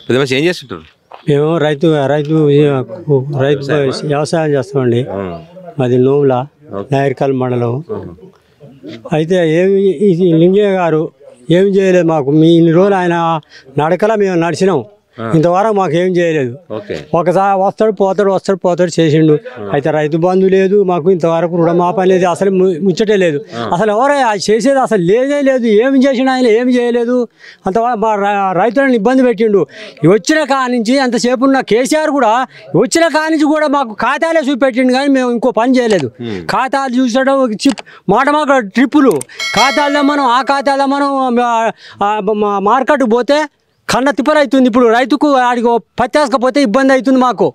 పెద్ద మనిషి ఏం చేస్తుంటారు మేము రైతు రైతు రైతు వ్యవసాయం చేస్తామండి మాది నోముల నాయర్కల్ మండలం అయితే ఏమి ఇది లింగయ్య గారు ఏమి చేయలేదు మాకు మీ ఇన్ని రోజులు ఆయన నడకలా మేము నడిచినాం ఇంతవరకు మాకు ఏం చేయలేదు ఓకే ఒకసారి వస్తాడు పోతాడు వస్తాడు పోతాడు చేసిండు అయితే రైతు బంధు లేదు మాకు ఇంతవరకు రుణమాప అనేది అసలు ము- ముచ్చటే లేదు అసలు ఎవరే అది చేసేది అసలు లేదే లేదు ఏమి చేసిండు ఆయన ఏమి చేయలేదు అంతవరకు మా ర- రైతులను ఇబ్బంది పెట్టిండు ఈ వచ్చిన కాడ నుంచి అంతసేపు ఉన్న కేసీఆర్ కూడా వచ్చిన కాడ నుంచి కూడా మాకు ఖాతాలే చూపెట్టిండు కానీ మేము ఇంకో పని చేయలేదు ఖాతాలు చూసడం ఒక చిప్ మాట మాట ట్రిప్పులు ఖాతాల్లో మనం ఆ ఖాతాలో మనం మార్కెట్ పోతే కన్న తిప్పలు అవుతుంది ఇప్పుడు రైతుకు ఆడికి పత్తేసుకపోతే ఇబ్బంది అవుతుంది మాకు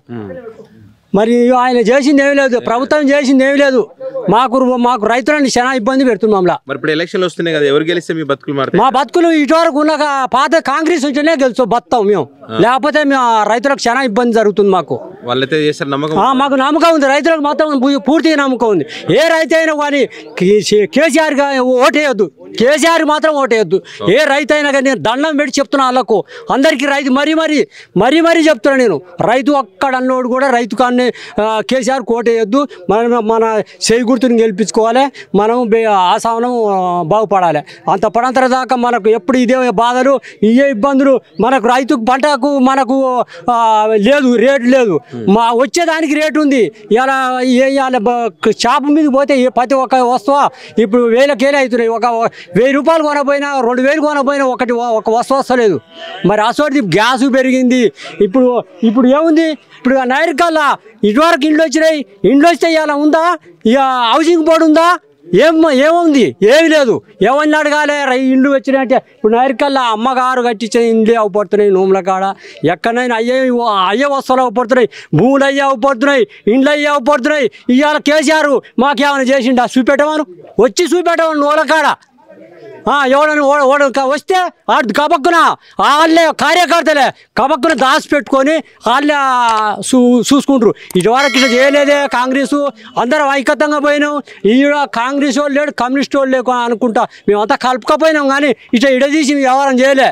మరి ఆయన చేసింది ఏమీ లేదు ప్రభుత్వం చేసింది ఏమీ లేదు మాకు మాకు రైతులని చాలా ఇబ్బంది పెడుతుంది మమ్మల్ని మరి ఇప్పుడు ఎలక్షన్లు వస్తున్నాయి కదా ఎవరు గెలిస్తే మీ బతుకులు మారుతాయి మా బతుకులు ఇటువరకు ఉన్న కా- పాత కాంగ్రెస్ ఉంటేనే గెలుచు బతాం మేము లేకపోతే మేము ఆ రైతులకు చాలా ఇబ్బంది జరుగుతుంది మాకు వాళ్ళైతే చేస్తారు నమ్మకం ఆ, మాకు నమ్మకం ఉంది రైతులకు మొత్తం పూ- పూర్తిగా నమ్మకం ఉంది ఏ రైతు అయినా కానీ కే- కేసీఆర్ గా ఓటేయొద్దు కేసీఆర్ మాత్రం ఓటేయొద్దు ఏ రైతు అయినా కానీ నేను దండం పెట్టి చెప్తున్నా వాళ్ళకు అందరికీ రైతు మరీ మరీ మరీ మరీ చెప్తున్నా నేను రైతు ఒక్కడ అన్నోడు కూడా రైతు కానీ కేసీఆర్ కోటేయొద్దు మన మన చేయి గుర్తుని గెలిపించుకోవాలి మనం బే- ఆసానం ఆ, బాగుపడాలి అంత పడంతర దాకా మనకు ఎప్పుడు ఇదే బాధలు ఇవే ఇబ్బందులు మనకు రైతు పంటకు మనకు ఆ, లేదు రేటు లేదు మా వచ్చేదానికి రేటు ఉంది ఇలా ఇవాళ షాపు మీద పోతే ఏ ప్రతి ఒక్క వస్తువు ఇప్పుడు వేలకేలే అవుతున్నాయి ఒక వెయ్యి రూపాయలు కొనపోయినా రెండు వేలు కొనపోయినా ఒకటి ఒక వస్తువు వస్తలేదు మరి అసోటి గ్యాస్ పెరిగింది ఇప్పుడు ఇప్పుడు ఏముంది ఇప్పుడు నైరుకల్లా ఇటువరకు ఇండ్లు వచ్చినాయి ఇండ్లు వస్తే ఇలా ఉందా ఇక హౌసింగ్ బోర్డు ఉందా ఏం ఏముంది ఏమి లేదు ఏమని అడగాలి రై ఇండ్లు వచ్చినాయంటే ఇప్పుడు నైరుకల్లా అమ్మగారు కట్టించే ఇండ్లు అవ్వబడుతున్నాయి నూముల కాడ ఎక్కడైనా అయ్యే అయ్యే వస్తువులు అవ్వబడుతున్నాయి భూములు అయ్యే అవ్వబడుతున్నాయి ఇండ్లు అయ్యే అవ్వబడుతున్నాయి ఇవాళ కేసీఆర్ మాకేమైనా చేసిండా చూపెట్టమను వచ్చి చూపెట్టమను నూల కాడ ఆ, ఎవడని ఓడ ఓడ క- వస్తే ఆడు కబక్కున వాళ్ళే కార్యకర్తలే కబక్కున దాచి పెట్టుకొని వాళ్ళే ఆ, చూ చూసుకుంటారు ఇటువరకు ఇట్లా చేయలేదే కాంగ్రెస్ అందరం ఐకత్తంగా పోయినాం ఈడ కాంగ్రెస్ వాళ్ళు లేడు కమ్యూనిస్ట్ వాళ్ళు లేకు అనుకుంటా మేమంతా కలుపుకపోయినాం కానీ ఇట్లా ఇడదీసి వ్యవహారం చేయలే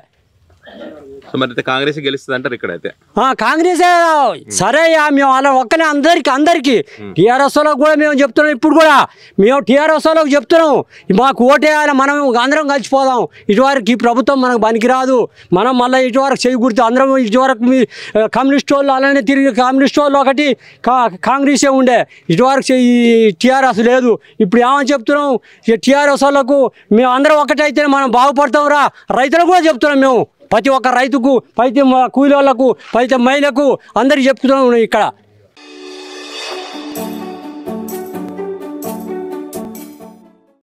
సో మరి అయితే కాంగ్రెస్ గెలుస్తుంది అంటారు ఇక్కడైతే ఆ, కాంగ్రెసే సరే యా, మేము అలా ఒక్కనే అందరికి అందరికి టీఆర్ఎస్ వాళ్ళకి కూడా మేము చెప్తున్నాం ఇప్పుడు కూడా మేము టీఆర్ఎస్ వాళ్ళకి చెప్తున్నాం మాకు ఓటేయాలి మనం అందరం కలిసిపోదాం ఇటువరకు ఈ ప్రభుత్వం మనకు పనికిరాదు మనం మళ్ళీ ఇటువరకు చేయకూడదు అందరం ఇటువరకు మీ ఆ, కమ్యూనిస్ట్ వాళ్ళు అలానే తిరిగి కమ్యూనిస్ట్ వాళ్ళు ఒకటి కా కాంగ్రెసే ఉండే ఇటువరకు ఈ టీఆర్ఎస్ లేదు ఇప్పుడు ఏమని చెప్తున్నాం ఈ టీఆర్ఎస్ వాళ్ళకు మేము అందరం ఒకటైతే మనం బాగుపడతాం రా రైతులకు కూడా చెప్తున్నాం మేము ప్రతి ఒక్క రైతుకు ప్రతి మ- కూలి వాళ్ళకు ప్రతి మహిళకు అందరికి చెప్తున్నాం ఇక్కడ